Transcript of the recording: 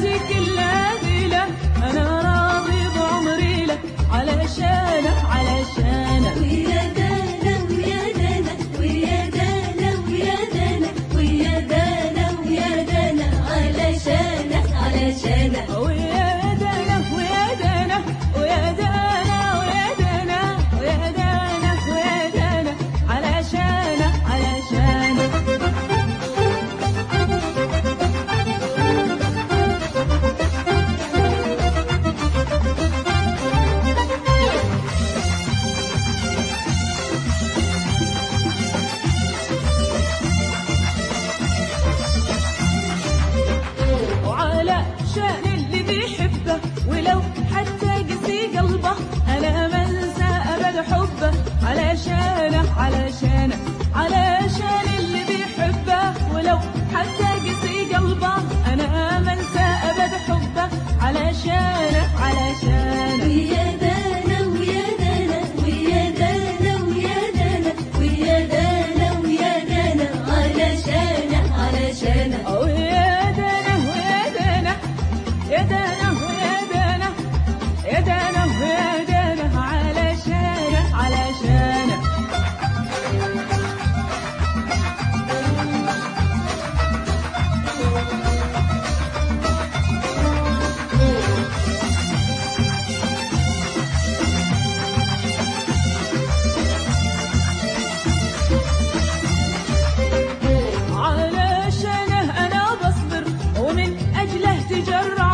حياتي كلها دي له انا راضي بعمري له علشانه علشانه ويا دانا ويا دانا ويا دانا ويا دانا ويا دانا ويا دانا علشانك علشانك ويا دانا ويا دانا ويا دانا ويا دانا ويا دانا ويا دانا علشانه علشانه وعلى شان اللي بيحبه ولو حتى قسي قلبه انا ما انسى ابد حبه علشانه علشانه علشان اللي بيحبه ولو حتى قسي قلبه انا ما انسى ابد حبه علشانه علشانه ويا دانا ويا دانا ويا دانا ويا دانا ويا دانا ويا دانا علشانك علشانك ويا دانا ويا دانا يا دانا ويا دانا يا دانا ويا دانا علشانه علشانه علشانه انا بصبر ومن اجله تجرع